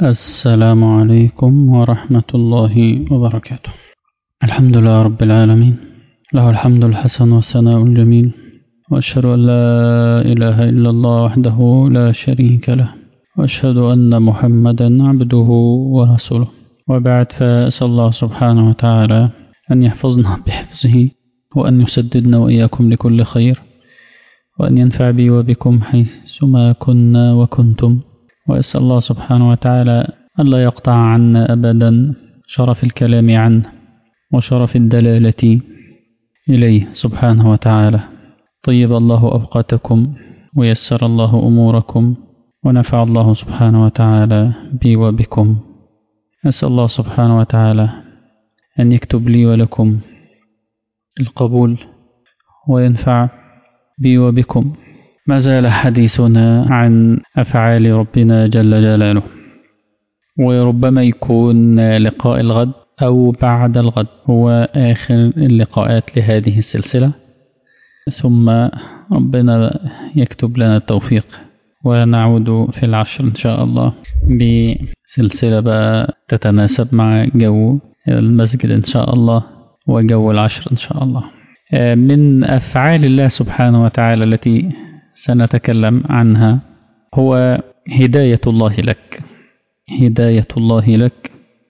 السلام عليكم ورحمة الله وبركاته الحمد لله رب العالمين له الحمد الحسن والثناء الجميل وأشهد أن لا إله إلا الله وحده لا شريك له وأشهد أن محمدا عبده ورسوله وبعد فأسأل الله سبحانه وتعالى أن يحفظنا بحفظه وأن يسددنا وإياكم لكل خير وأن ينفع بي وبكم حيثما كنا وكنتم وأسأل الله سبحانه وتعالى ألا يقطع عنا أبدا شرف الكلام عنه وشرف الدلالة إليه سبحانه وتعالى طيب الله أوقاتكم ويسر الله أموركم ونفع الله سبحانه وتعالى بي وبكم أسأل الله سبحانه وتعالى أن يكتب لي ولكم القبول وينفع بي وبكم ما زال حديثنا عن أفعال ربنا جل جلاله وربما يكون لقاء الغد أو بعد الغد هو آخر اللقاءات لهذه السلسلة ثم ربنا يكتب لنا التوفيق ونعود في العشر إن شاء الله بسلسلة بقى تتناسب مع جو المسجد إن شاء الله وجو العشر إن شاء الله من أفعال الله سبحانه وتعالى التي سنتكلم عنها هو هداية الله لك هداية الله لك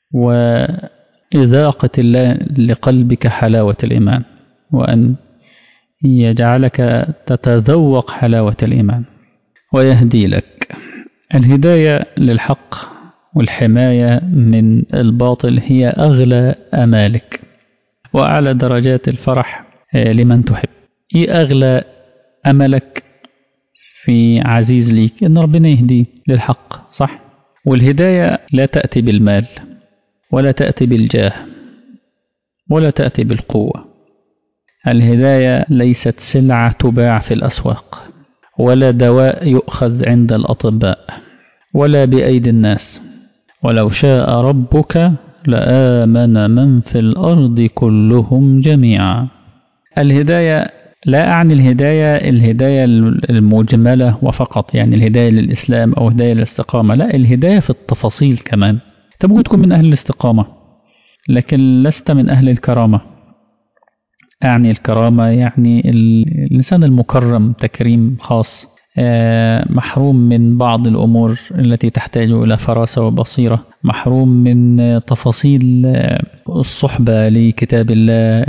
وإذاقة الله لقلبك حلاوة الإيمان وأن يجعلك تتذوق حلاوة الإيمان ويهدي لك الهداية للحق والحماية من الباطل هي أغلى أمالك وأعلى درجات الفرح لمن تحب إيه أغلى أملك في عزيز ليك إن ربنا يهديه للحق صح والهداية لا تأتي بالمال ولا تأتي بالجاه ولا تأتي بالقوة الهداية ليست سلعة تباع في الأسواق ولا دواء يؤخذ عند الأطباء ولا بأيدي الناس ولو شاء ربك لآمن من في الأرض كلهم جميعا الهداية لا أعني الهداية الهداية المجملة وفقط يعني الهداية للإسلام أو هداية للاستقامة لا الهداية في التفاصيل كمان أنت ممكن تكون من أهل الاستقامة لكن لست من أهل الكرامة أعني الكرامة يعني الإنسان المكرم تكريم خاص محروم من بعض الأمور التي تحتاج إلى فراسة وبصيرة محروم من تفاصيل الصحبة لكتاب الله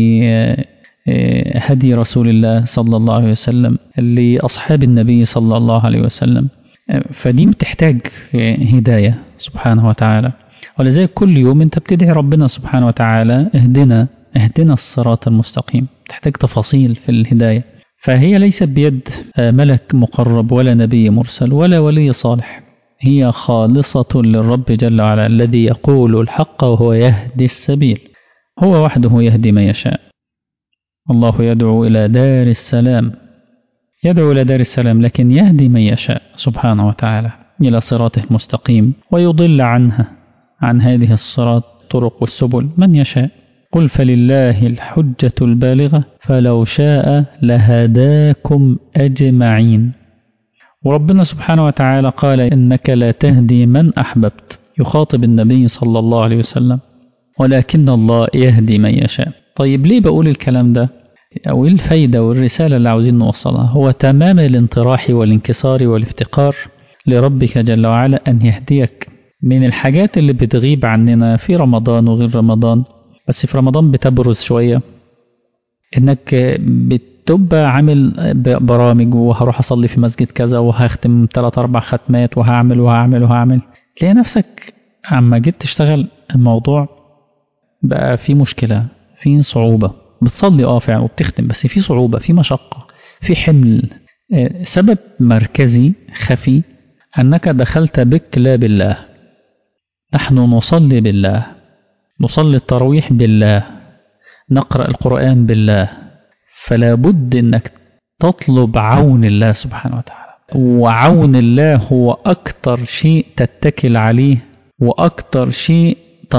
هدي رسول الله صلى الله عليه وسلم لأصحاب النبي صلى الله عليه وسلم فدي بتحتاج هداية سبحانه وتعالى ولذلك كل يوم انت بتدعي ربنا سبحانه وتعالى اهدنا اهدنا الصراط المستقيم تحتاج تفاصيل في الهداية فهي ليست بيد ملك مقرب ولا نبي مرسل ولا ولي صالح هي خالصة للرب جل وعلا الذي يقول الحق وهو يهدي السبيل هو وحده يهدي من يشاء الله يدعو إلى دار السلام يدعو إلى دار السلام لكن يهدي من يشاء سبحانه وتعالى إلى صراطه المستقيم ويضل عنها عن هذه الصراط طرق والسبل من يشاء قل فلله الحجة البالغة فلو شاء لهداكم أجمعين وربنا سبحانه وتعالى قال إنك لا تهدي من أحببت يخاطب النبي صلى الله عليه وسلم ولكن الله يهدي من يشاء طيب ليه بقول الكلام ده أو إيه الفايدة والرسالة اللي عاوزين نوصلها هو تمام الانطراح والانكسار والافتقار لربك جل وعلا أن يهديك من الحاجات اللي بتغيب عننا في رمضان وغير رمضان بس في رمضان بتبرز شوية إنك بتبقى عامل برامج وهروح أصلي في مسجد كذا وهختم ثلاث أربع ختمات وهعمل وهعمل وهعمل تلاقي نفسك عما جيت تشتغل الموضوع بقى في مشكلة في صعوبة بتصلي اه فعلا وبتختم بس في صعوبة في مشقة في حمل سبب مركزي خفي أنك دخلت بك لا بالله نحن نصلي بالله نصلي التراويح بالله نقرأ القرآن بالله فلا بد أنك تطلب عون الله سبحانه وتعالى وعون الله هو أكتر شيء تتكل عليه وأكتر شيء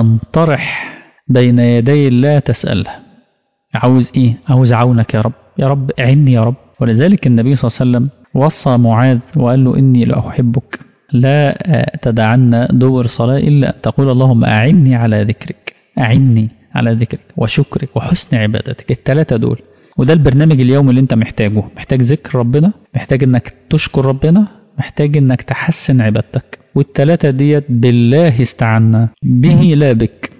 تنطرح بين يدي الله تسأله عاوز إيه؟ عاوز عونك يا رب يا رب أعني يا رب ولذلك النبي صلى الله عليه وسلم وصى معاذ وقال له إني لأحبك لا تدعن دور صلاة إلا أن تقول اللهم أعني على ذكرك أعني على ذكرك وشكرك وحسن عبادتك الثلاثة دول وده البرنامج اليومي اللي انت محتاجه محتاج ذكر ربنا محتاج انك تشكر ربنا محتاج انك تحسن عبادتك والثلاثة ديت بالله استعنا به لا بك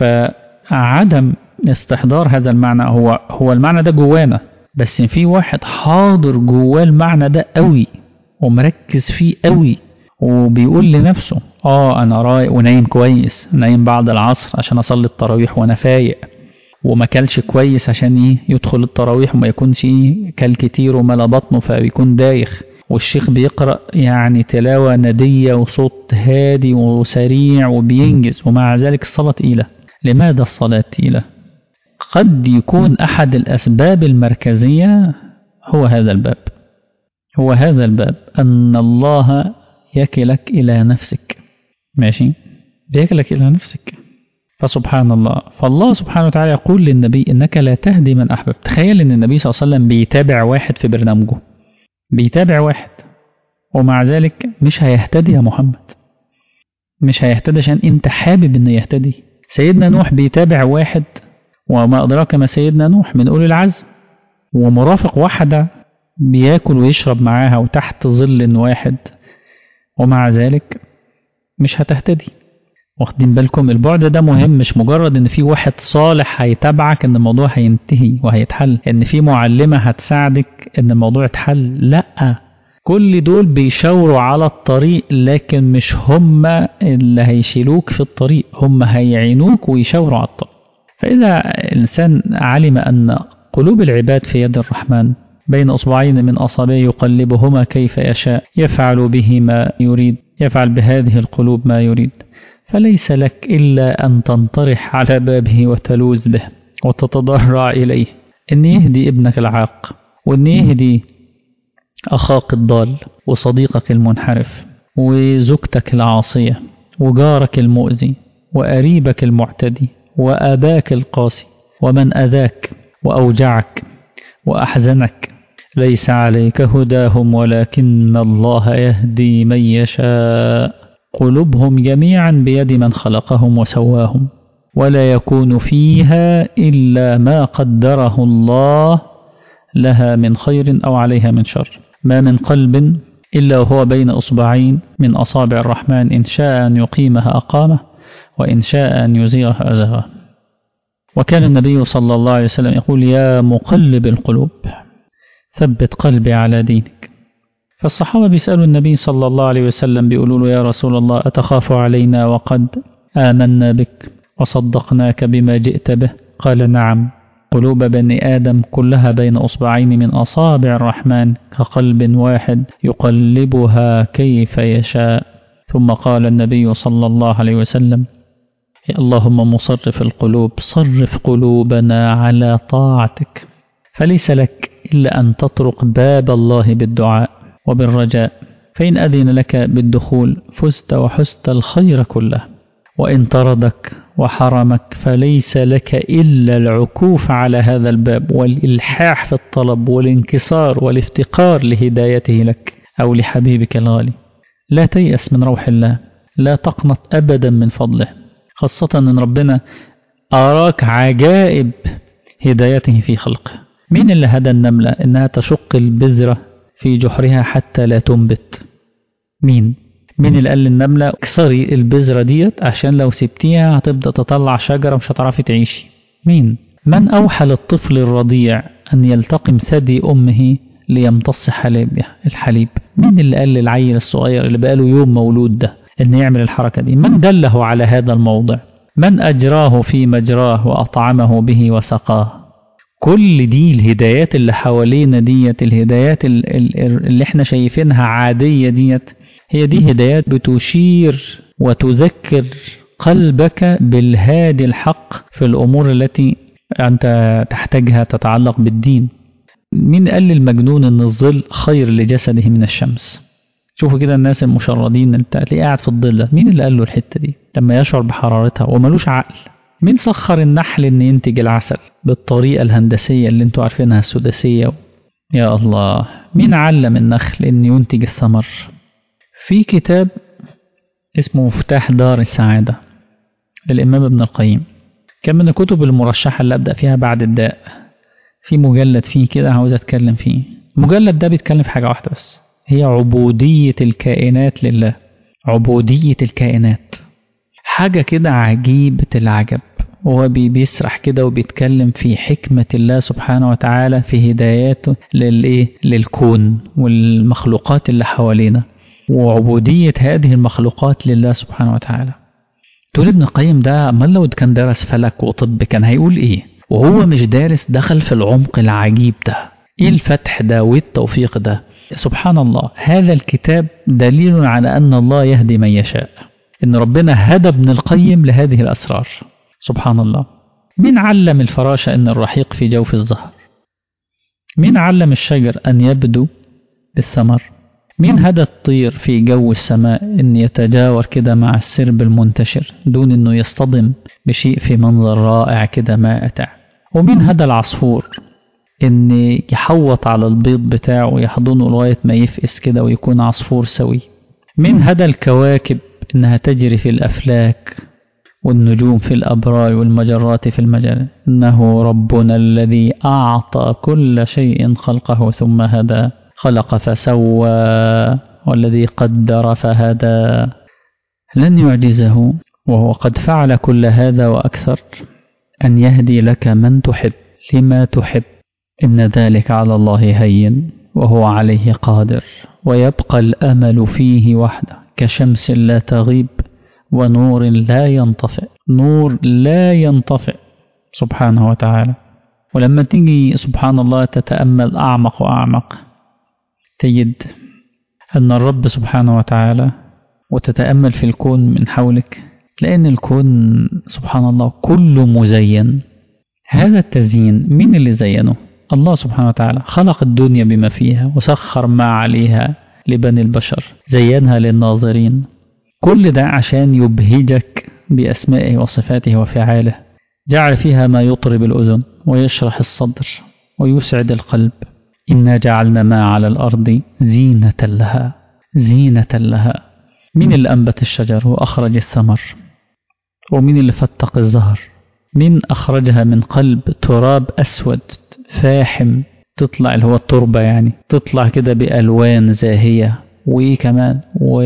فعدم استحضار هذا المعنى هو هو المعنى ده جوانا بس في واحد حاضر جواه المعنى ده قوي ومركز فيه قوي وبيقول لنفسه اه انا رايق ونايم كويس نايم بعد العصر عشان اصلي التراويح وانا فايق وما كلش كويس عشان ايه يدخل التراويح وما يكونش ايه كل كتير وملا بطنه فبيكون دايخ والشيخ بيقرأ يعني تلاوة ندية وصوت هادي وسريع وبينجز ومع ذلك الصلاة تقيلة لماذا الصلاة تقيلة قد يكون أحد الأسباب المركزية هو هذا الباب هو هذا الباب أن الله يكلك إلى نفسك ماشي بيكلك إلى نفسك فسبحان الله فالله سبحانه وتعالى يقول للنبي إنك لا تهدي من أحببت تخيل أن النبي صلى الله عليه وسلم بيتابع واحد في برنامجه بيتابع واحد ومع ذلك مش هيهتدي يا محمد مش هيهتدي عشان انت حابب انه يهتدي سيدنا نوح بيتابع واحد وما أدراك ما سيدنا نوح من أولي العزم ومرافق واحدة بياكل ويشرب معاها وتحت ظل واحد ومع ذلك مش هتهتدي واخدين بالكم البعد ده مهم مش مجرد ان في واحد صالح هيتابعك ان الموضوع هينتهي وهيتحل ان في معلمة هتساعدك ان الموضوع يتحل لا كل دول بيشاوروا على الطريق لكن مش هم اللي هيشيلوك في الطريق هم هيعينوك ويشاوروا على الطريق فإذا الإنسان علم أن قلوب العباد في يد الرحمن بين أصبعين من أصابعه يقلبهما كيف يشاء يفعل به ما يريد يفعل بهذه القلوب ما يريد فليس لك إلا أن تنطرح على بابه وتلوذ به وتتضرع إليه أن يهدي ابنك العاق وأن يهدي أخاك الضال وصديقك المنحرف وزوجتك العاصية وجارك المؤذي وقريبك المعتدي وأباك القاسي ومن أذاك وأوجعك وأحزنك ليس عليك هداهم ولكن الله يهدي من يشاء قلوبهم جميعا بيد من خلقهم وسواهم ولا يكون فيها إلا ما قدره الله لها من خير أو عليها من شر ما من قلب إلا وهو بين أصبعين من أصابع الرحمن إن شاء أن يقيمها أقامه وإن شاء أن يزيغها أزغه وكان النبي صلى الله عليه وسلم يقول يا مقلب القلوب ثبت قلبي على دينك فالصحابة بيسألوا النبي صلى الله عليه وسلم بيقولوا له يا رسول الله أتخاف علينا وقد آمنا بك وصدقناك بما جئت به قال نعم قلوب بني آدم كلها بين أصبعين من أصابع الرحمن كقلب واحد يقلبها كيف يشاء ثم قال النبي صلى الله عليه وسلم يا اللهم مصرف القلوب صرف قلوبنا على طاعتك فليس لك إلا أن تطرق باب الله بالدعاء وبالرجاء فإن أذن لك بالدخول فزت وحزت الخير كله وإن طردك وحرمك فليس لك إلا العكوف على هذا الباب والإلحاح في الطلب والانكسار والافتقار لهدايته لك أو لحبيبك الغالي لا تيأس من روح الله لا تقنط أبدا من فضله خاصة أن ربنا أراك عجائب هدايته في خلقه مين اللي هدى النملة إنها تشق البذرة في جحرها حتى لا تنبت مين مين اللي قال للنملة اكسري البذرة ديت عشان لو سبتيها هتبدأ تطلع شجرة مش هتعرفي تعيشي مين من أوحى للطفل الرضيع أن يلتقم ثدي أمه ليمتص حليبها الحليب مين اللي قال للعيل الصغير اللي بقاله يوم مولود ده أن يعمل الحركة دي من دله على هذا الموضع من أجراه في مجراه وأطعمه به وسقاه كل دي الهدايات اللي حوالينا ديت الهدايات اللي احنا شايفينها عادية ديت هي دي هدايات بتشير وتذكر قلبك بالهادي الحق في الأمور التي أنت تحتاجها تتعلق بالدين مين قال للمجنون أن الظل خير لجسده من الشمس شوفوا كده الناس المشردين انت هتلاقيه قاعد في الظل مين اللي قال له الحتة دي لما يشعر بحرارتها وملوش عقل مين سخر النحل ان ينتج العسل بالطريقة الهندسية اللي انتوا عارفينها السداسية يا الله مين علم النخل ان ينتج الثمر في كتاب اسمه مفتاح دار السعادة للإمام ابن القيم كان من الكتب المرشحة اللي أبدأ فيها بعد الداء في مجلد فيه كده عاوز أتكلم فيه المجلد ده بيتكلم في حاجة واحدة بس هي عبودية الكائنات لله عبودية الكائنات حاجة كده عجيبة العجب هو بيسرح كده وبيتكلم في حكمة الله سبحانه وتعالى في هداياته للإيه؟ للكون والمخلوقات اللي حوالينا وعبودية هذه المخلوقات لله سبحانه وتعالى تقول ابن القيم ده أمال لو كان درس فلك وطب كان هيقول إيه وهو مش دارس دخل في العمق العجيب ده إيه الفتح ده وإيه التوفيق ده سبحان الله هذا الكتاب دليل على أن الله يهدي من يشاء إن ربنا هدى ابن القيم لهذه الأسرار سبحان الله مين علم الفراشة أن الرحيق في جوف الزهر مين علم الشجر أن يبدو بالثمر مين هدى الطير في جو السماء أن يتجاور كده مع السرب المنتشر دون أنه يصطدم بشيء في منظر رائع كده مائع ومين هدى العصفور ان يحوط على البيض بتاعه ويحضنه لغاية ما يفقس كده ويكون عصفور سوي من هدى الكواكب انها تجري في الافلاك والنجوم في الابراج والمجرات في المجال انه ربنا الذي اعطى كل شيء خلقه ثم هدى خلق فسوى والذي قدر فهدى لن يعجزه وهو قد فعل كل هذا واكثر ان يهدي لك من تحب لما تحب إن ذلك على الله هين وهو عليه قادر ويبقى الأمل فيه وحده كشمس لا تغيب ونور لا ينطفئ نور لا ينطفئ سبحانه وتعالى ولما تيجي سبحان الله تتأمل أعمق وأعمق تجد أن الرب سبحانه وتعالى وتتأمل في الكون من حولك لأن الكون سبحان الله كله مزين هذا التزيين مين اللي زينه الله سبحانه وتعالى خلق الدنيا بما فيها وسخر ما عليها لبني البشر زينها للناظرين كل ده عشان يبهجك بأسمائه وصفاته وفعاله جعل فيها ما يطرب الأذن ويشرح الصدر ويسعد القلب إنا جعلنا ما على الأرض زينة لها زينة لها مين اللي أنبت الشجر وأخرج الثمر ومين اللي فتق الزهر مين أخرجها من قلب تراب أسود فاحم تطلع اللي هو التربة يعني تطلع كده بألوان زاهية وإيه كمان و...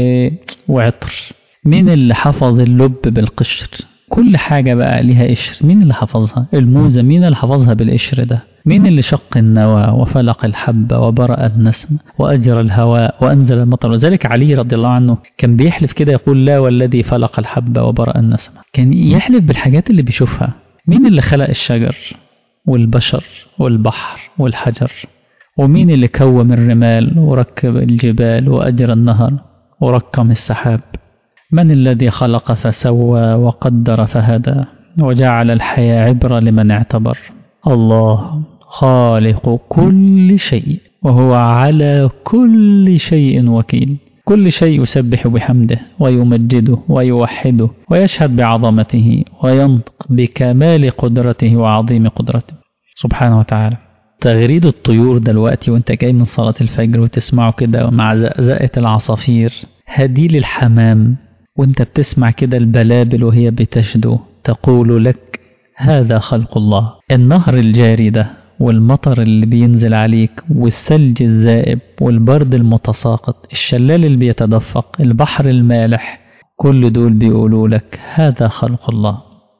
وعطر مين اللي حفظ اللب بالقشر كل حاجة بقى ليها قشر مين اللي حفظها الموزة مين اللي حفظها بالقشر ده مين اللي شق النوى وفلق الحبة وبرأ النسم وأجرى الهواء وأنزل المطر وذلك علي رضي الله عنه كان بيحلف كده يقول لا والذي فلق الحبة وبرأ النسم كان يحلف بالحاجات اللي بيشوفها مين اللي خلق الشجر والبشر والبحر والحجر ومين اللي كوم الرمال وركب الجبال وأجرى النهر وركم السحاب من الذي خلق فسوى وقدر فهدى وجعل الحياة عبرة لمن اعتبر الله خالق كل شيء وهو على كل شيء وكيل كل شيء يسبح بحمده ويمجده ويوحده ويشهد بعظمته وينطق بكمال قدرته وعظيم قدرته سبحانه وتعالى تغريد الطيور دلوقتي وانت جاي من صلاة الفجر وتسمعه كده مع زقزقة العصافير هديل الحمام وانت بتسمع كده البلابل وهي بتشدو تقول لك هذا خلق الله النهر الجاري ده والمطر اللي بينزل عليك والثلج الذائب والبرد المتساقط الشلال اللي بيتدفق البحر المالح كل دول بيقولوا لك هذا خلق الله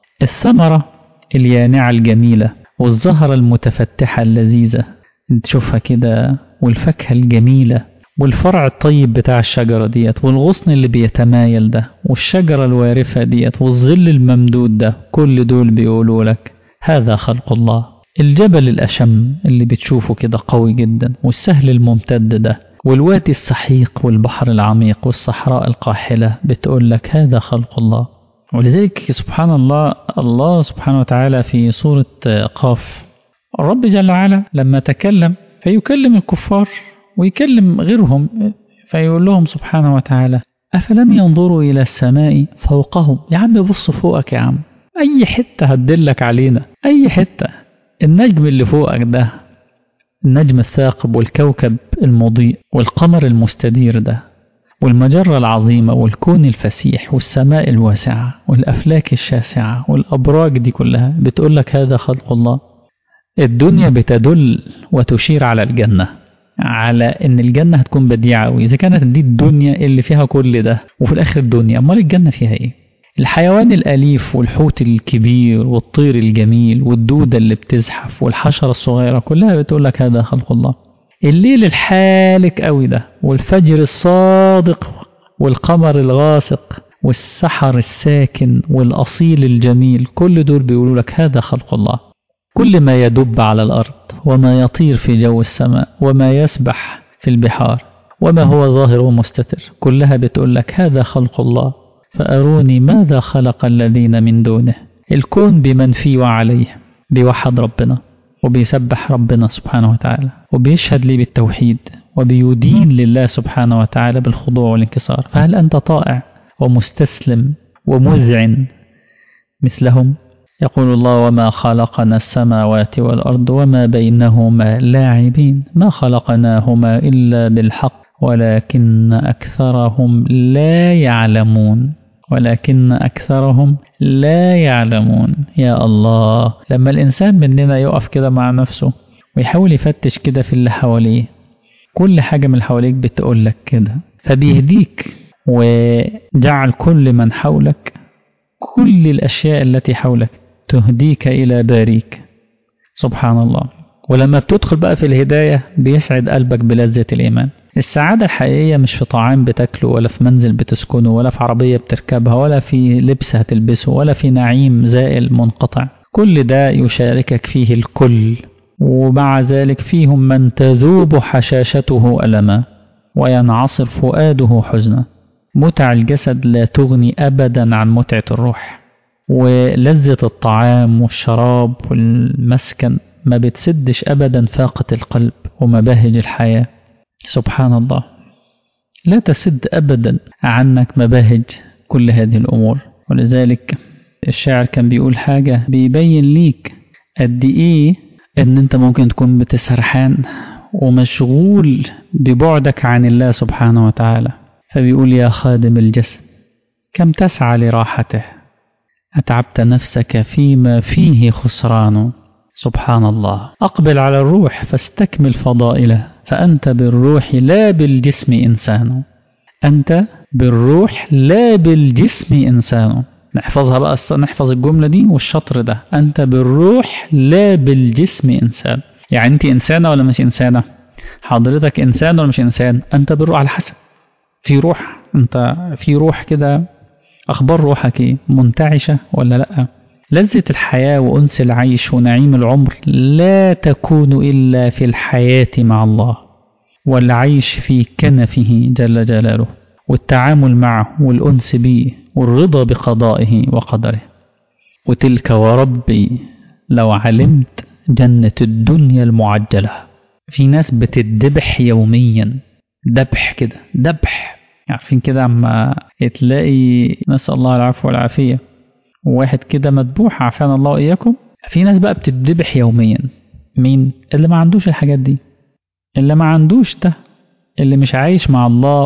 الثمرة اليانعة الجميلة والزهرة المتفتحة اللذيذة تشوفها كده والفاكهة الجميلة والفرع الطيب بتاع الشجرة ديت والغصن اللي بيتمايل ده والشجرة الوارفة ديت والظل الممدود ده كل دول بيقولوا لك هذا خلق الله الجبل الأشم اللي بتشوفه كده قوي جدا والسهل الممتد ده والوادي السحيق والبحر العميق والصحراء القاحلة بتقول لك هذا خلق الله ولذلك سبحان الله الله سبحانه وتعالى في سورة قاف الرب جل وعلا لما تكلم فيكلم الكفار ويكلم غيرهم فيقول لهم سبحانه وتعالى أفلم ينظروا إلى السماء فوقهم يا عم بص فوقك يا عم أي حتة هتدلك علينا أي حتة النجم اللي فوقك ده النجم الثاقب والكوكب المضيء والقمر المستدير ده والمجرة العظيمة والكون الفسيح والسماء الواسعة والأفلاك الشاسعة والأبراج دي كلها بتقول لك هذا خلق الله الدنيا بتدل وتشير على الجنة على ان الجنة هتكون بديعة وإذا كانت دي الدنيا اللي فيها كل ده وفي الآخر الدنيا أمال الجنة فيها إيه الحيوان الأليف والحوت الكبير والطير الجميل والدودة اللي بتزحف والحشرة الصغيرة كلها بتقول لك هذا خلق الله الليل الحالك قوي ده والفجر الصادق والقمر الغاسق والسحر الساكن والأصيل الجميل كل دول بيقولوا لك هذا خلق الله كل ما يدب على الأرض وما يطير في جو السماء وما يسبح في البحار وما هو ظاهر ومستتر كلها بتقول لك هذا خلق الله فأروني ماذا خلق الذين من دونه الكون بمن فيه وعليه بيوحد ربنا وبيسبح ربنا سبحانه وتعالى وبيشهد لي بالتوحيد وبيدين لله سبحانه وتعالى بالخضوع والانكسار فهل أنت طائع ومستسلم ومذعن مثلهم يقول الله وما خلقنا السماوات والأرض وما بينهما لاعبين ما خلقناهما إلا بالحق ولكن أكثرهم لا يعلمون ولكن أكثرهم لا يعلمون يا الله لما الإنسان مننا يقف كده مع نفسه ويحاول يفتش كده في اللي حواليه كل حاجة من اللي حواليك بتقول لك كده فبيهديك وجعل كل من حولك كل الأشياء التي حولك تهديك إلى باريك سبحان الله ولما بتدخل بقى في الهداية بيسعد قلبك بلذة الإيمان السعادة الحقيقية مش في طعام بتاكله ولا في منزل بتسكنه ولا في عربية بتركبها ولا في لبس هتلبسه ولا في نعيم زائل منقطع كل ده يشاركك فيه الكل ومع ذلك فيهم من تذوب حشاشته ألما وينعصر فؤاده حزنا متع الجسد لا تغني أبدا عن متعة الروح ولذة الطعام والشراب والمسكن ما بتسدش أبدا فاقة القلب ومباهج الحياة سبحان الله لا تسد أبدا عنك مباهج كل هذه الأمور ولذلك الشاعر كان بيقول حاجة بيبين ليك قد إيه إن أنت ممكن تكون بتسرحان ومشغول ببعدك عن الله سبحانه وتعالى فبيقول يا خادم الجسد كم تسعى لراحته أتعبت نفسك فيما فيه خسران سبحان الله أقبل على الروح فاستكمل فضائله فأنت بالروح لا بالجسم إنسان أنت بالروح لا بالجسم إنسان نحفظها بقى نحفظ الجملة دي والشطر ده أنت بالروح لا بالجسم إنسان يعني أنت إنسانة ولا مش إنسانة حضرتك إنسان ولا مش إنسان أنت بالروح على حسب في روح أنت في روح كده أخبار روحك إيه منتعشة ولا لأ لذة الحياة وأنس العيش ونعيم العمر لا تكون إلا في الحياة مع الله والعيش في كنفه جل جلاله والتعامل معه والأنس به والرضا بقضائه وقدره وتلك وربي لو علمت جنة الدنيا المعجلة في ناس بتدبح يوميا دبح كده دبح عارفين كده عما تلاقي نسأل الله العفو والعافية واحد كده مذبوح عافانا الله وإياكم في ناس بقى بتدبح يوميا مين اللي ما عندوش الحاجات دي اللي ما عندوش ده اللي مش عايش مع الله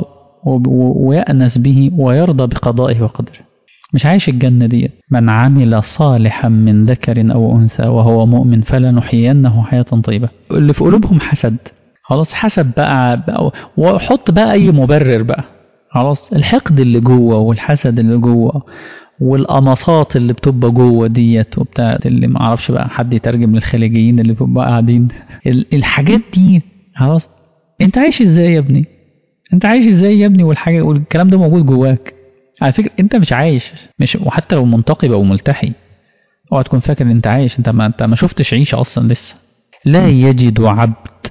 ويأنس به ويرضى بقضائه وقدره مش عايش الجنة دي من عمل صالحا من ذكر أو أنثى وهو مؤمن فلنحيينه حياة طيبة اللي في قلوبهم حسد خلاص حسد بقى, بقى وحط بقى أي مبرر بقى خلاص الحقد اللي جوه والحسد اللي جوه والقمصات اللي بتبقى جوه ديت وبتاع اللي ما اعرفش بقى حد يترجم للخليجيين اللي بيبقوا قاعدين الحاجات دي خلاص انت عايش ازاي يا ابني انت عايش ازاي يا ابني والحاجه والكلام ده موجود جواك على فكره انت مش عايش مش وحتى لو منتقب او ملتحي اوعى تكون فاكر ان انت عايش انت ما انت ما شفتش عيشه اصلا لسه لا يجد عبد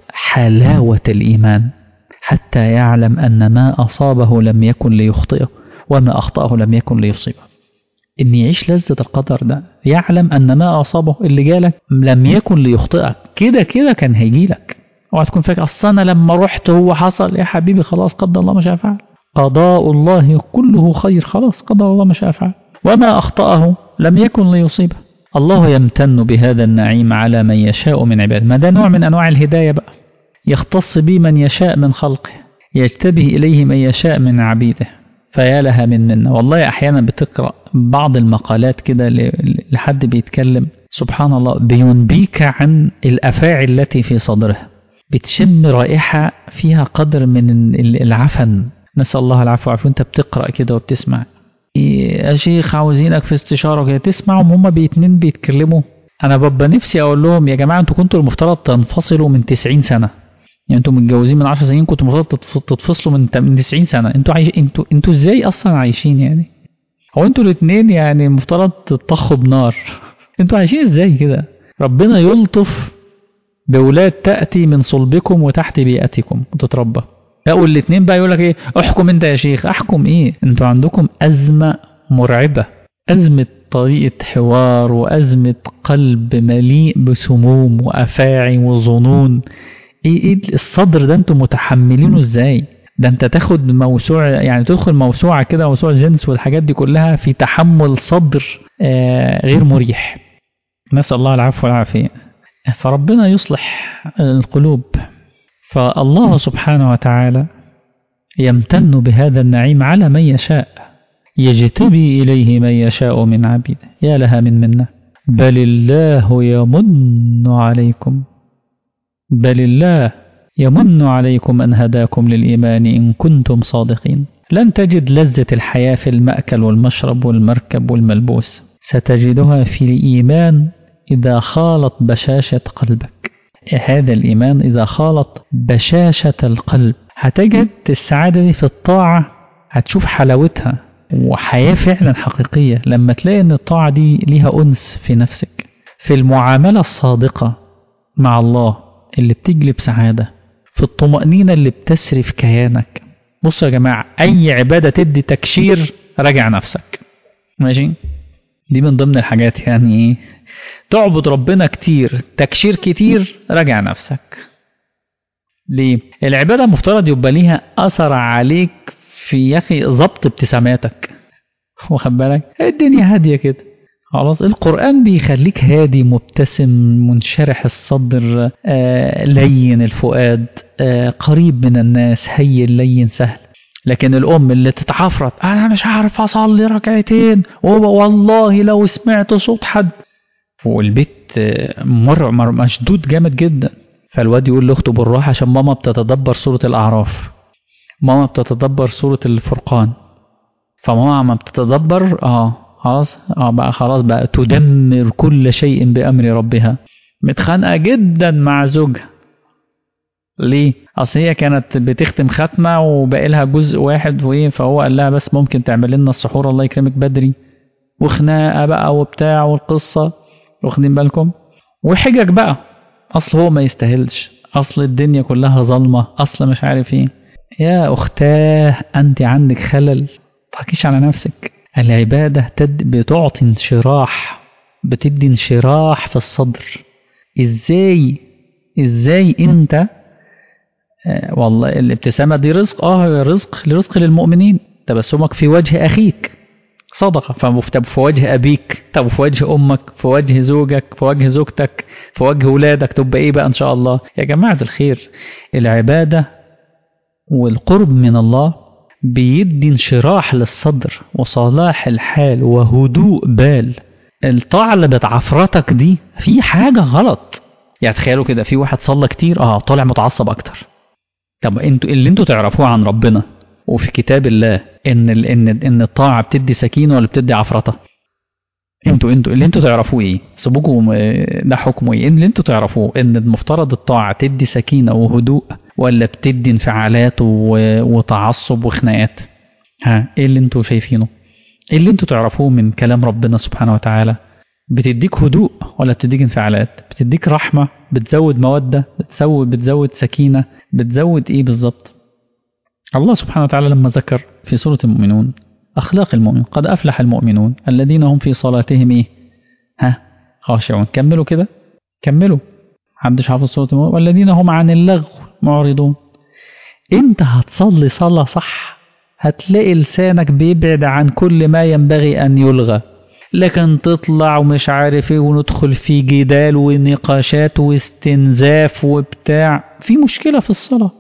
حلاوه الايمان حتى يعلم ان ما اصابه لم يكن ليخطئه وما اخطاه لم يكن ليصيبه ان يعيش لذة القدر ده يعلم ان ما اصابه اللي جالك لم يكن ليخطئك كده كده كان هيجيلك اوعى تكون فاكر اصل انا لما رحت هو حصل يا حبيبي خلاص قدر الله ما شاء فعل قضاء الله كله خير خلاص قدر الله ما شاء فعل وما اخطاه لم يكن ليصيبه الله يمتن بهذا النعيم على من يشاء من عباده ما ده نوع من انواع الهدايه بقى يختص به من يشاء من خلقه يجتبي إليه من يشاء من عبيده فيا لها من منا والله أحيانا بتقرأ بعض المقالات كده لحد بيتكلم سبحان الله بينبيك عن الأفاعي التي في صدره بتشم رائحة فيها قدر من العفن نسأل الله العفو والعافية وانت بتقرأ كده وبتسمع يا شيخ عاوزينك في استشارة كده تسمعهم هما باتنين بيتكلموا أنا ببقى نفسي أقول لهم يا جماعة انتوا كنتوا المفترض تنفصلوا من 90 سنة يعني انتوا متجوزين من 10 سنين كنتوا المفروض تتفصلوا من من 90 سنة انتوا عايش انتوا انتوا ازاي أصلا عايشين يعني هو انتوا الاتنين يعني المفترض تطخوا بنار انتوا عايشين ازاي كده ربنا يلطف بأولاد تأتي من صلبكم وتحت بيئتكم وتتربى لا والاتنين بقى يقول لك ايه احكم انت يا شيخ احكم ايه انتوا عندكم أزمة مرعبة أزمة طريقة حوار وأزمة قلب مليء بسموم وأفاعي وظنون ايه ايه الصدر ده انتوا متحملينه ازاي ده انت تاخد موسوعة يعني تدخل موسوعة كده موسوعة جنس والحاجات دي كلها في تحمل صدر آه غير مريح نسأل الله العفو والعافية فربنا يصلح القلوب فالله سبحانه وتعالى يمتن بهذا النعيم على من يشاء يجتبي إليه من يشاء من عبيده يا لها من منه بل الله يمن عليكم بل الله يمن عليكم أن هداكم للإيمان إن كنتم صادقين لن تجد لذة الحياة في المأكل والمشرب والمركب والملبوس ستجدها في الإيمان إذا خالط بشاشة قلبك هذا الإيمان إذا خالط بشاشة القلب هتجد السعادة دي في الطاعة هتشوف حلاوتها وحياة فعلا حقيقية لما تلاقي أن الطاعة دي ليها أنس في نفسك في المعاملة الصادقة مع الله اللي بتجلب سعادة في الطمأنينة اللي بتسري في كيانك بصوا يا جماعة أي عبادة تدي تكشير راجع نفسك ماشي دي من ضمن الحاجات يعني ايه تعبد ربنا كتير تكشير كتير راجع نفسك ليه العبادة المفترض يبقى ليها أثر عليك في يا أخي ضبط ابتساماتك واخد بالك الدنيا هادية كده خلاص القرآن بيخليك هادي مبتسم منشرح الصدر آه لين الفؤاد آه قريب من الناس هين لين سهل لكن الأم اللي تتعفرت أنا مش عارف أصلي ركعتين والله لو سمعت صوت حد والبيت مر مشدود جامد جدا فالواد يقول لاخته بالراحه عشان ماما بتتدبر سوره الاعراف ماما بتتدبر سوره الفرقان فماما ما بتتدبر اه خلاص اه بقى خلاص بقى تدمر كل شيء بامر ربها متخانقه جدا مع زوجها ليه؟ اصل هي كانت بتختم ختمه وباقي لها جزء واحد وايه فهو قال لها بس ممكن تعمل لنا السحور الله يكرمك بدري وخناقه بقى وبتاع والقصه واخدين بالكم وحجج بقى اصل هو ما يستاهلش اصل الدنيا كلها ظلمه اصل مش عارف ايه يا اختاه انت عندك خلل تحكيش على نفسك العباده تد بتعطي انشراح بتدي انشراح في الصدر ازاي ازاي انت آه والله الابتسامه دي رزق اه رزق لرزق للمؤمنين تبسمك في وجه اخيك صدقة طب في وجه أبيك طب في وجه أمك في وجه زوجك في وجه زوجتك في وجه ولادك تبقى إيه بقى إن شاء الله يا جماعة الخير العبادة والقرب من الله بيدي انشراح للصدر وصلاح الحال وهدوء بال الطاعة اللي بتعفرتك دي في حاجة غلط يعني تخيلوا كده في واحد صلى كتير اه طالع متعصب أكتر طب انتوا اللي انتوا تعرفوه عن ربنا وفي كتاب الله ان ال ان ان الطاعه بتدي سكينه ولا بتدي عفرطه انتوا انتوا اللي انتوا تعرفوه ايه سيبوكم ده حكمه ايه اللي انتوا تعرفوه ان المفترض الطاعه تدي سكينه وهدوء ولا بتدي انفعالات وتعصب وخناقات ها ايه اللي انتوا شايفينه ايه اللي انتوا تعرفوه من كلام ربنا سبحانه وتعالى بتديك هدوء ولا بتديك انفعالات بتديك رحمه بتزود موده بتزود بتزود سكينه بتزود ايه بالظبط الله سبحانه وتعالى لما ذكر في سورة المؤمنون أخلاق المؤمن قد أفلح المؤمنون الذين هم في صلاتهم إيه ها خاشعون كملوا كده كملوا محدش حافظ سورة المؤمنون والذين هم عن اللغو معرضون انت هتصلي صلاة صح هتلاقي لسانك بيبعد عن كل ما ينبغي أن يلغى لكن تطلع ومش عارف ايه وندخل في جدال ونقاشات واستنزاف وبتاع في مشكلة في الصلاة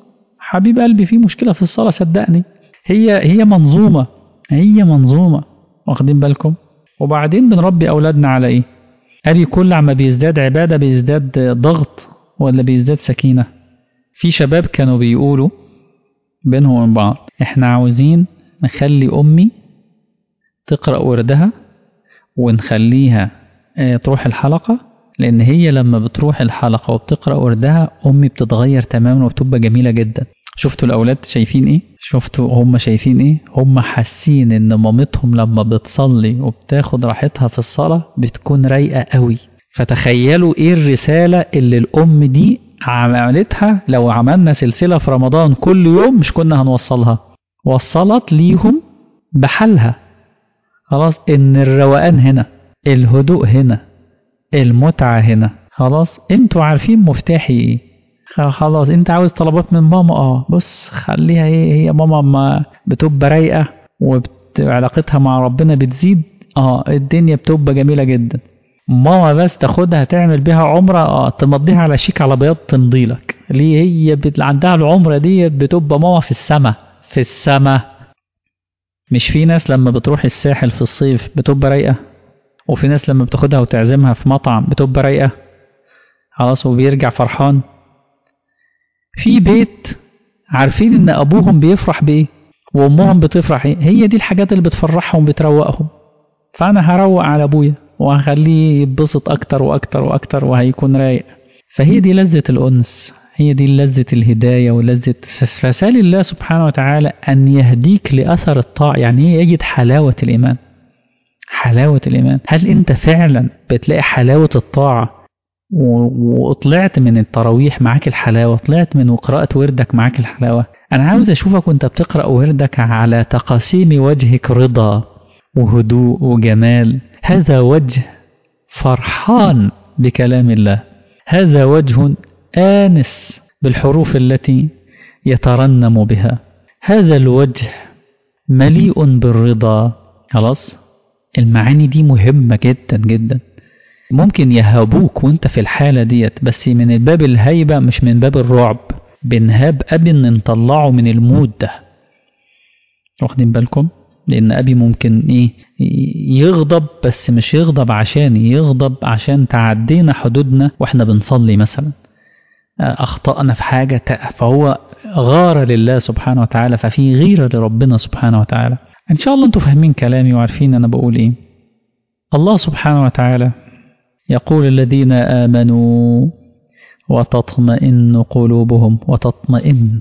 حبيب قلبي في مشكلة في الصلاة صدقني هي هي منظومة هي منظومة واخدين بالكم وبعدين بنربي أولادنا على إيه أبي كل عما بيزداد عبادة بيزداد ضغط ولا بيزداد سكينة في شباب كانوا بيقولوا بينهم وبين بعض احنا عاوزين نخلي أمي تقرأ وردها ونخليها اه تروح الحلقة لأن هي لما بتروح الحلقة وبتقرأ وردها أمي بتتغير تماما وبتبقى جميلة جدا شفتوا الأولاد شايفين إيه؟ شفتوا هم شايفين إيه؟ هم حاسين إن مامتهم لما بتصلي وبتاخد راحتها في الصلاة بتكون رايقة قوي فتخيلوا إيه الرسالة اللي الأم دي عملتها لو عملنا سلسلة في رمضان كل يوم مش كنا هنوصلها وصلت ليهم بحالها خلاص إن الروقان هنا الهدوء هنا المتعة هنا خلاص انتوا عارفين مفتاحي ايه خلاص انت عاوز طلبات من ماما اه بص خليها ايه هي ماما ما بتبقى رايقة وعلاقتها مع ربنا بتزيد اه الدنيا بتبقى جميلة جدا ماما بس تاخدها تعمل بيها عمرة اه تمضيها على شيك على بياض تمضيلك ليه هي بت... عندها العمرة دي بتبقى ماما في السما في السما مش في ناس لما بتروح الساحل في الصيف بتبقى رايقة وفي ناس لما بتاخدها وتعزمها في مطعم بتبقى رايقة خلاص وبيرجع فرحان في بيت عارفين ان ابوهم بيفرح بايه وامهم بتفرح ايه هي دي الحاجات اللي بتفرحهم بتروقهم فانا هروق على ابويا وهخليه يتبسط اكتر واكتر واكتر وهيكون رايق فهي دي لذة الانس هي دي لذة الهداية ولذة فسال الله سبحانه وتعالى أن يهديك لأثر الطاعة يعني ايه يجد حلاوة الإيمان حلاوة الإيمان هل أنت فعلا بتلاقي حلاوة الطاعة وطلعت من التراويح معاك الحلاوة طلعت من قراءة وردك معاك الحلاوة أنا عاوز أشوفك وأنت بتقرأ وردك على تقاسيم وجهك رضا وهدوء وجمال هذا وجه فرحان بكلام الله هذا وجه آنس بالحروف التي يترنم بها هذا الوجه مليء بالرضا خلاص المعاني دي مهمة جدا جدا ممكن يهابوك وانت في الحالة ديت بس من باب الهيبة مش من باب الرعب بنهاب أبي ان نطلعه من المود ده واخدين بالكم لأن أبي ممكن إيه يغضب بس مش يغضب عشاني يغضب عشان تعدينا حدودنا وإحنا بنصلي مثلا أخطأنا في حاجة فهو غار لله سبحانه وتعالى ففي غيرة لربنا سبحانه وتعالى إن شاء الله أنتم فاهمين كلامي وعارفين أنا بقول إيه الله سبحانه وتعالى يقول الذين آمنوا وتطمئن قلوبهم وتطمئن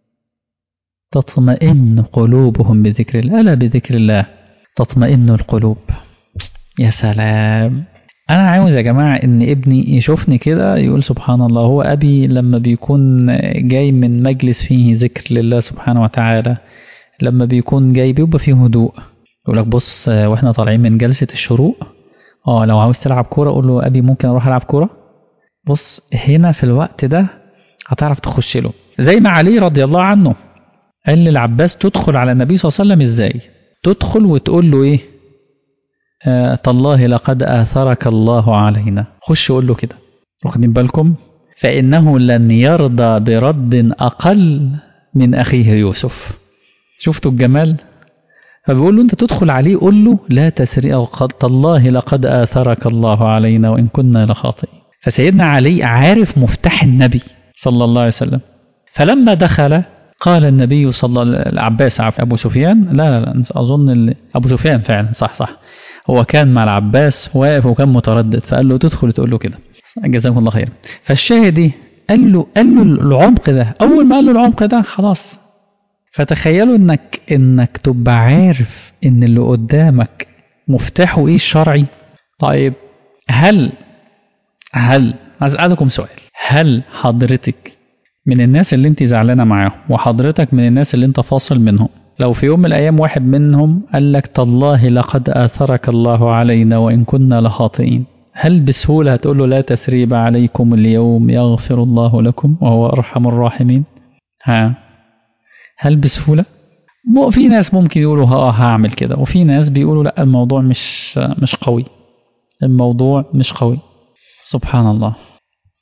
تطمئن قلوبهم بذكر الله ألا بذكر الله تطمئن القلوب يا سلام أنا عاوز يا جماعة إن ابني يشوفني كده يقول سبحان الله هو أبي لما بيكون جاي من مجلس فيه ذكر لله سبحانه وتعالى لما بيكون جاي بيبقى فيه هدوء يقول لك بص واحنا طالعين من جلسة الشروق اه لو عاوز تلعب كورة قول له أبي ممكن أروح ألعب كورة بص هنا في الوقت ده هتعرف تخش له زي ما علي رضي الله عنه قال للعباس تدخل على النبي صلى الله عليه وسلم ازاي تدخل وتقول له ايه آه تالله لقد آثرك الله علينا خش قول له كده واخدين بالكم فإنه لن يرضى برد أقل من أخيه يوسف شفتوا الجمال فبيقول له انت تدخل عليه قول له لا تسري تالله لقد آثرك الله علينا وإن كنا لخاطئين فسيدنا علي عارف مفتاح النبي صلى الله عليه وسلم فلما دخل قال النبي صلى الله العباس أبو سفيان لا لا لا أظن أبو سفيان فعلا صح صح هو كان مع العباس واقف وكان متردد فقال له تدخل تقول له كده جزاكم الله خير فالشاهد ايه قال له قال له العمق ده اول ما قال له العمق ده خلاص فتخيلوا انك انك تبقى عارف ان اللي قدامك مفتاحه ايه الشرعي طيب هل هل هسألكم سؤال هل حضرتك من الناس اللي انت زعلانه معاهم وحضرتك من الناس اللي انت فاصل منهم لو في يوم من الايام واحد منهم قال لك تالله لقد اثرك الله علينا وان كنا لخاطئين هل بسهوله هتقول له لا تثريب عليكم اليوم يغفر الله لكم وهو ارحم الراحمين ها هل بسهوله في ناس ممكن يقولوا اه هعمل كده وفي ناس بيقولوا لا الموضوع مش مش قوي الموضوع مش قوي سبحان الله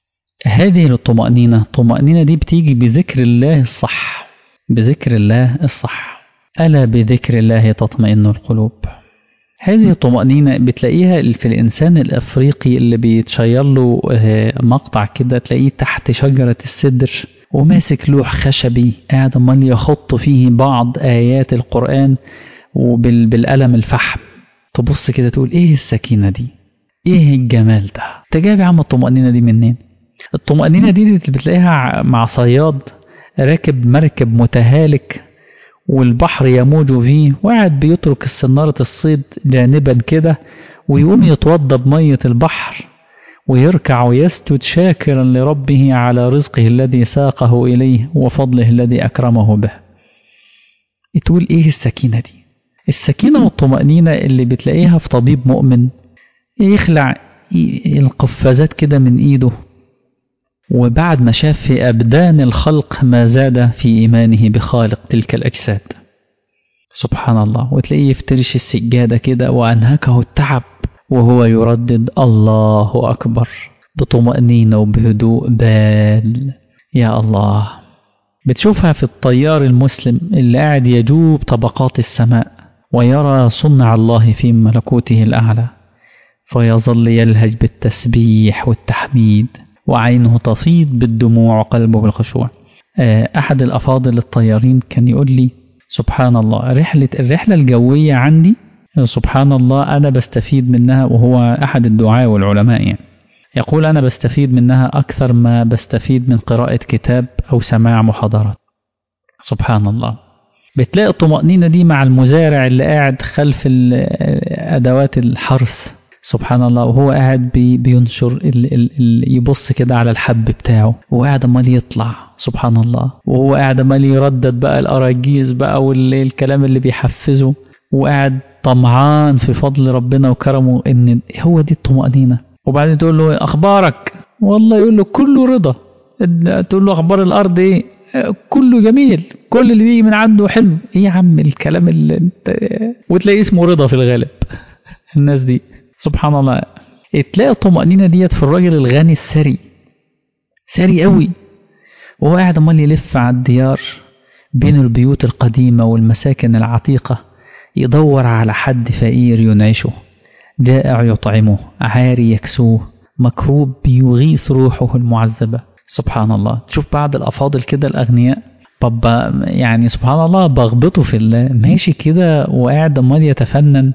هذه الطمأنينة الطمأنينة دي بتيجي بذكر الله الصح بذكر الله الصح ألا بذكر الله تطمئن القلوب هذه الطمأنينة بتلاقيها في الإنسان الأفريقي اللي بيتشير له مقطع كده تلاقيه تحت شجرة السدر وماسك لوح خشبي قاعد امال يخط فيه بعض آيات القرآن وبالقلم الفحم تبص كده تقول ايه السكينة دي ايه الجمال ده انت جايب يا عم الطمأنينة دي منين الطمأنينة دي اللي بتلاقيها مع صياد راكب مركب متهالك والبحر يموج فيه وقاعد بيترك السنارة الصيد جانبا كده ويقوم يتوضى بمية البحر ويركع ويسجد شاكرا لربه على رزقه الذي ساقه إليه وفضله الذي أكرمه به تقول إيه السكينة دي السكينة والطمأنينة اللي بتلاقيها في طبيب مؤمن يخلع القفازات كده من إيده وبعد ما شاف في أبدان الخلق ما زاد في إيمانه بخالق تلك الأجساد سبحان الله وتلاقيه يفترش السجادة كده وأنهكه التعب وهو يردد الله أكبر بطمأنينة وبهدوء بال يا الله بتشوفها في الطيار المسلم اللي قاعد يجوب طبقات السماء ويرى صنع الله في ملكوته الأعلى فيظل يلهج بالتسبيح والتحميد وعينه تفيض بالدموع وقلبه بالخشوع أحد الأفاضل الطيارين كان يقول لي سبحان الله رحلة الرحلة الجوية عندي سبحان الله أنا بستفيد منها وهو أحد الدعاء والعلماء يعني يقول أنا بستفيد منها أكثر ما بستفيد من قراءة كتاب أو سماع محاضرات سبحان الله بتلاقي الطمأنينة دي مع المزارع اللي قاعد خلف أدوات الحرث سبحان الله وهو قاعد بي بينشر ال ال ال يبص كده على الحب بتاعه وقاعد امال يطلع سبحان الله وهو قاعد امال يردد بقى الاراجيز بقى والكلام اللي بيحفزه وقاعد طمعان في فضل ربنا وكرمه ان هو دي الطمأنينة وبعدين تقول له اخبارك والله يقول له كله رضا تقول له اخبار الارض ايه كله جميل كل اللي بيجي من عنده حلو ايه يا عم الكلام اللي انت وتلاقي اسمه رضا في الغالب الناس دي سبحان الله تلاقي الطمأنينة ديت في الراجل الغني الثري ثري قوي وهو قاعد امال يلف على الديار بين البيوت القديمة والمساكن العتيقة يدور على حد فقير ينعشه جائع يطعمه عاري يكسوه مكروب بيغيث روحه المعذبة سبحان الله تشوف بعض الأفاضل كده الأغنياء بابا يعني سبحان الله بغبطه في الله ماشي كده وقاعد امال يتفنن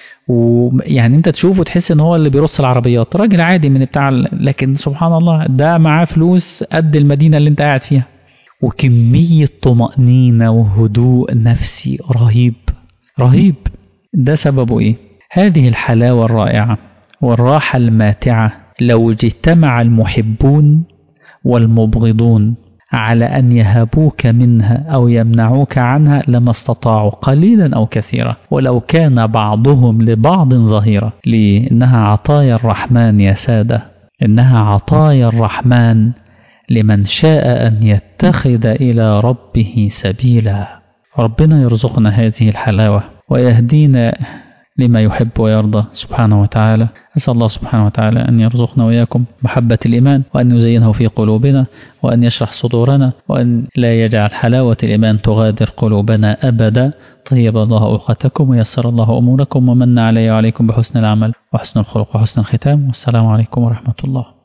ويعني انت تشوفه تحس ان هو اللي بيرص العربيات راجل عادي من بتاع لكن سبحان الله ده معاه فلوس قد المدينة اللي انت قاعد فيها وكمية طمأنينة وهدوء نفسي رهيب رهيب ده سببه ايه هذه الحلاوة الرائعة والراحة الماتعة لو اجتمع المحبون والمبغضون على أن يهابوك منها أو يمنعوك عنها لما استطاعوا قليلا أو كثيرا ولو كان بعضهم لبعض ظهيرا لأنها عطايا الرحمن يا سادة إنها عطايا الرحمن لمن شاء أن يتخذ إلى ربه سبيلا ربنا يرزقنا هذه الحلاوة ويهدينا لما يحب ويرضى سبحانه وتعالى أسأل الله سبحانه وتعالى أن يرزقنا وإياكم محبة الإيمان وأن يزينه في قلوبنا وأن يشرح صدورنا وأن لا يجعل حلاوة الإيمان تغادر قلوبنا أبدا طيب الله أوقاتكم ويسر الله أموركم ومن علي وعليكم بحسن العمل وحسن الخلق وحسن الختام والسلام عليكم ورحمة الله